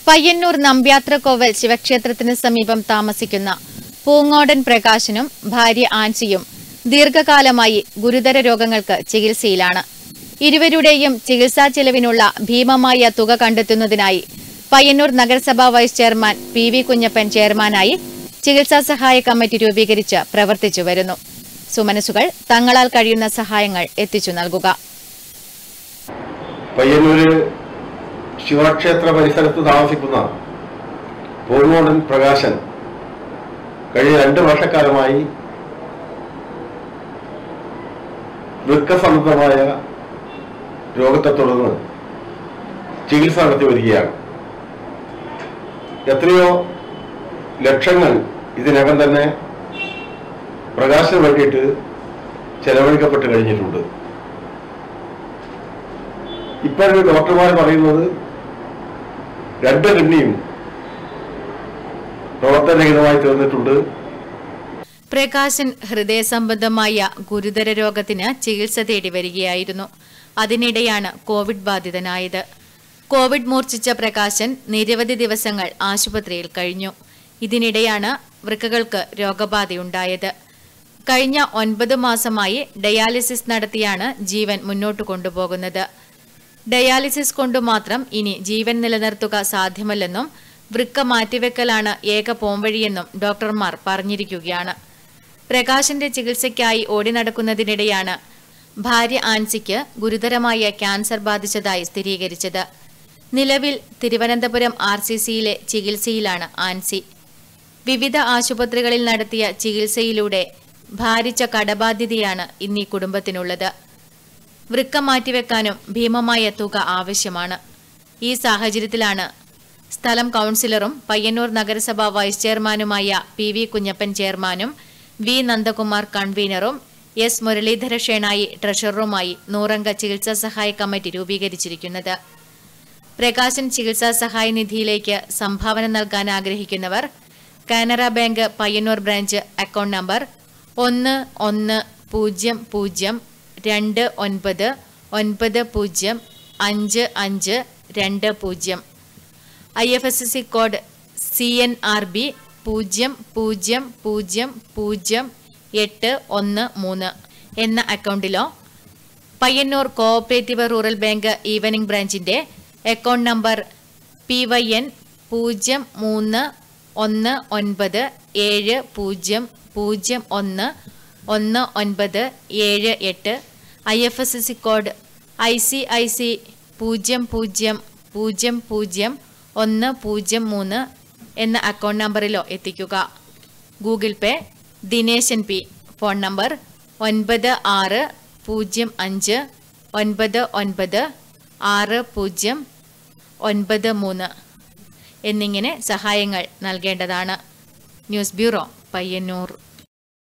പയ്യന്നൂർ നമ്പ്യാത്രക്കോവൽ ശിവക്ഷേത്രത്തിന് സമീപം താമസിക്കുന്ന പൂങ്ങോടൻ പ്രകാശനും ഭാര്യ ആൻസിയും ദീർഘകാലമായി ഗുരുതര രോഗങ്ങൾക്ക് ചികിത്സയിലാണ് ഇരുവരുടെയും ചികിത്സാ ചെലവിനുള്ള ഭീമമായ തുക കണ്ടെത്തുന്നതിനായി പയ്യന്നൂർ നഗരസഭാ vice chairman P V Kunhappan ചെയർമാനായി ചികിത്സാ സഹായ കമ്മിറ്റി രൂപീകരിച്ച് പ്രവർത്തിച്ചു വരുന്നു സുമനസുകൾ തങ്ങളാൽ കഴിയുന്ന സഹായങ്ങൾ എത്തിച്ചു നൽകുക പയ്യന്നൂര് ശിവക്ഷേത്ര പരിസരത്ത് താമസിക്കുന്ന പൂർണ്ണോടൻ പ്രകാശൻ കഴിഞ്ഞ രണ്ട് വർഷക്കാലമായി വൃക്ക സംബന്ധമായ രോഗത്തെ തുടർന്ന് ചികിത്സ നടത്തി വരികയാണ് എത്രയോ ലക്ഷങ്ങൾ ഇതിനകം തന്നെ പ്രകാശന് വേണ്ടിയിട്ട് ചെലവഴിക്കപ്പെട്ട് കഴിഞ്ഞിട്ടുണ്ട് ഇപ്പോഴും ഡോക്ടർമാർ പറയുന്നത് രണ്ട് കിഡ്നിയും പ്രവർത്തനരഹിതമായി തീർന്നിട്ടുണ്ട് പ്രകാശൻ ഹൃദയ സംബന്ധമായ ഗുരുതര രോഗത്തിന് ചികിത്സ തേടി വരികയായിരുന്നു അതിനിടെയാണ് കോവിഡ് ബാധിതനായത് കോവിഡ് മൂർച്ഛിച്ച പ്രകാശൻ നിരവധി ദിവസങ്ങൾ ആശുപത്രിയിൽ കഴിഞ്ഞു ഇതിനിടെയാണ് വൃക്കകൾക്ക് രോഗബാധയുണ്ടായത് കഴിഞ്ഞ ഒൻപത് മാസമായി ഡയാലിസിസ് നടത്തിയാണ് ജീവൻ മുന്നോട്ട് കൊണ്ടുപോകുന്നത് ഡയാലിസിസ് കൊണ്ടു മാത്രം ഇനി ജീവൻ നിലനിർത്തുക സാധ്യമല്ലെന്നും വൃക്ക മാറ്റിവെക്കലാണ് ഏക പോംവഴിയെന്നും ഡോക്ടർമാർ പറഞ്ഞിരിക്കുകയാണ് പ്രകാശിന്റെ ചികിത്സയ്ക്കായി ഓടി നടക്കുന്നതിനിടെയാണ് ഭാര്യ ആൻസിക്ക് ഗുരുതരമായ ക്യാൻസർ ബാധിച്ചതായി സ്ഥിരീകരിച്ചത് നിലവിൽ തിരുവനന്തപുരം ആർ സി സിയിലെ ചികിത്സയിലാണ് ആൻസി വിവിധ ആശുപത്രികളിൽ നടത്തിയ ചികിത്സയിലൂടെ ഭാരിച്ച കടബാധ്യതയാണ് ഇന്നീ കുടുംബത്തിനുള്ളത് വൃക്ക മാറ്റിവെക്കാനും ഭീമമായ തുക ആവശ്യമാണ് ഈ സാഹചര്യത്തിലാണ് സ്ഥലം കൗൺസിലറും പയ്യന്നൂർ നഗരസഭ വൈസ് ചെയർമാനുമായ പി വി കുഞ്ഞപ്പൻ ചെയർമാനും വി നന്ദകുമാർ കൺവീനറും എസ് മുരളീധര ഷേണായി ട്രഷററുമായി നൂറംഗ ചികിത്സാ സഹായ കമ്മിറ്റി രൂപീകരിച്ചിരിക്കുന്നത് പ്രകാശൻ ചികിത്സാ സഹായ നിധിയിലേക്ക് സംഭാവന നൽകാൻ ആഗ്രഹിക്കുന്നവർ Canara bank Payyanur branch account number ഒന്ന് ഒന്ന് പൂജ്യം പൂജ്യം രണ്ട് ഒൻപത് ഒൻപത് പൂജ്യം അഞ്ച് അഞ്ച് രണ്ട് പൂജ്യം I F S C code C N R B പൂജ്യം പൂജ്യം പൂജ്യം പൂജ്യം എട്ട് ഒന്ന് മൂന്ന് എന്ന അക്കൗണ്ടിലോ Payyanur cooperative rural bank evening ബ്രാഞ്ചിന്റെ account number P Y N പൂജ്യം മൂന്ന് ഒന്ന് ഒൻപത് ഏഴ് പൂജ്യം പൂജ്യം ഒന്ന് ഒന്ന് ഒൻപത് ഏഴ് എട്ട് I F S C code I C I C പൂജ്യം പൂജ്യം പൂജ്യം പൂജ്യം ഒന്ന് പൂജ്യം മൂന്ന് എന്ന അക്കൗണ്ട് നമ്പറിലോ എത്തിക്കുക Google Pay Dineshan P phone number ഒൻപത് ആറ് പൂജ്യം അഞ്ച് ഒൻപത് ഒൻപത് ആറ് പൂജ്യം ഒൻപത് മൂന്ന് എന്നിങ്ങനെ സഹായങ്ങൾ നൽകേണ്ടതാണ് ന്യൂസ് ബ്യൂറോ പയ്യന്നൂർ